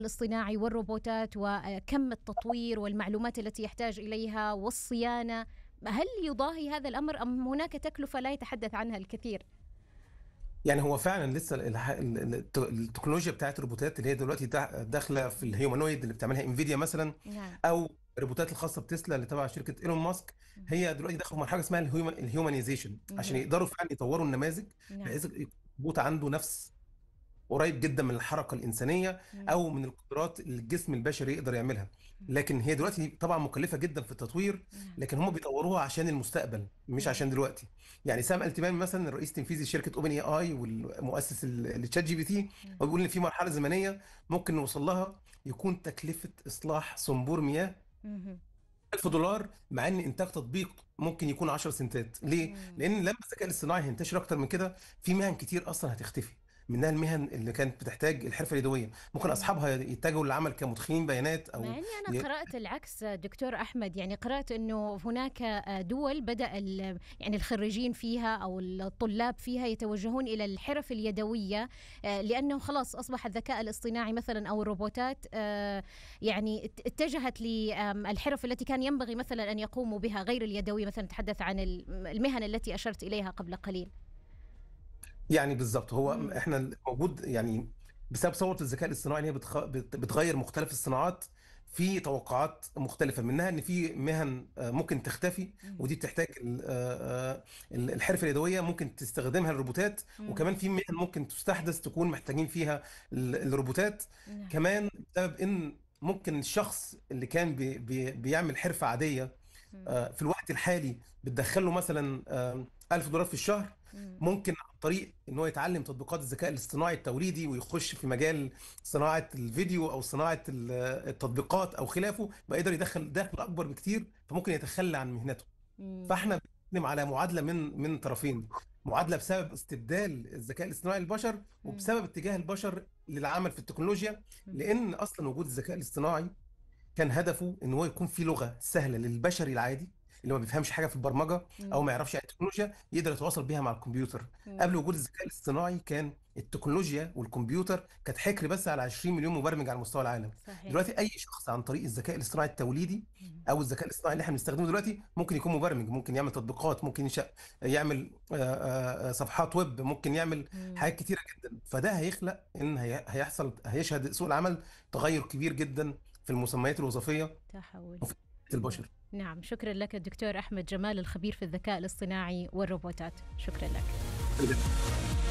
الاصطناعي والروبوتات وكم التطوير والمعلومات التي يحتاج اليها والصيانه هل يضاهي هذا الامر ام هناك تكلفه لا يتحدث عنها الكثير؟ يعني هو فعلا لسه الح- ال- ال- الت- التكنولوجيا بتاعت الروبوتات اللي هي دلوقتي دا- داخله في الهيومانويد اللي بتعملها انفيديا مثلا نعم او الروبوتات الخاصه بتسلا اللي تبع شركه ايلون ماسك هي دلوقتي داخله في مرحله اسمها الهيومن الهيومانيزيشن عشان مهم. يقدروا فعلا يطوروا النماذج نعم بحيث يكون الروبوت عنده نفس قريب جدا من الحركه الانسانيه مم. او من القدرات اللي الجسم البشري يقدر يعملها لكن هي دلوقتي طبعا مكلفه جدا في التطوير نعم. لكن هم بيطوروها عشان المستقبل مش عشان دلوقتي يعني سام التمان مثلا الرئيس التنفيذي لشركه اوبن اي اي والمؤسس ال- لتشات جي بي تي هو بيقول ان في مرحله زمنيه ممكن نوصل لها يكون تكلفه اصلاح صنبور مياه مهم. 1000 دولار مع ان انتاج تطبيق ممكن يكون 10 سنتات ليه مم. لان لما الذكاء الاصطناعي هينتشر اكتر من كده في مهن كتير اصلا هتختفي منها المهن اللي كانت بتحتاج الحرفه اليدويه ممكن مم. اصحابها يتجهوا للعمل كمدخلين بيانات او مع اني انا ي- قرات العكس دكتور احمد يعني قرات انه هناك دول بدا ال- يعني الخريجين فيها او الطلاب فيها يتوجهون الى الحرف اليدويه آه، لانه خلاص اصبح الذكاء الاصطناعي مثلا او الروبوتات آه، يعني ات- اتجهت للحرف التي كان ينبغي مثلا ان يقوموا بها غير اليدويه مثلا نتحدث عن المهن التي اشرت اليها قبل قليل يعني بالظبط هو مم. احنا موجود يعني بسبب ثوره الذكاء الاصطناعي اللي هي بتخ... بت- بتغير مختلف الصناعات في توقعات مختلفه منها ان في مهن آه، ممكن تختفي مم. ودي بتحتاج ال- آه، آه، الحرفه اليدويه ممكن تستخدمها الروبوتات مم. وكمان في مهن ممكن تستحدث تكون محتاجين فيها ال- الروبوتات نعم. كمان بسبب ان ممكن الشخص اللي كان بي بي بيعمل حرفه عاديه مم. آه، في الوقت الحالي بتدخل له مثلا آه، 1000 دولار في الشهر مم. ممكن عن طريق ان هو يتعلم تطبيقات الذكاء الاصطناعي التوريدي ويخش في مجال صناعه الفيديو او صناعه ال- التطبيقات او خلافه بقى يقدر يدخل دخل اكبر بكتير فممكن يتخلى عن مهنته مم. فاحنا بنتكلم على معادله من من طرفين معادله بسبب استبدال الذكاء الاصطناعي للبشر وبسبب اتجاه البشر للعمل في التكنولوجيا لان اصلا وجود الذكاء الاصطناعي كان هدفه ان هو يكون في لغه سهله للبشري العادي اللي ما بيفهمش حاجه في البرمجه او ما يعرفش يعني التكنولوجيا يقدر يتواصل بيها مع الكمبيوتر مم. قبل وجود الذكاء الاصطناعي كان التكنولوجيا والكمبيوتر كانت حكر بس على 20 مليون مبرمج على مستوى العالم صحيح دلوقتي اي شخص عن طريق الذكاء الاصطناعي التوليدي مم. او الذكاء الاصطناعي اللي احنا بنستخدمه دلوقتي ممكن يكون مبرمج ممكن يعمل تطبيقات ممكن ينشأ يعمل آه، آه، آه، صفحات ويب ممكن يعمل مم. حاجات كتيره جدا فده هيخلق ان هي- هيحصل هيشهد سوق العمل تغير كبير جدا في المسميات الوظيفيه تحول وفي البشر نعم شكرا لك الدكتور أحمد جمال الخبير في الذكاء الاصطناعي والروبوتات شكرا لك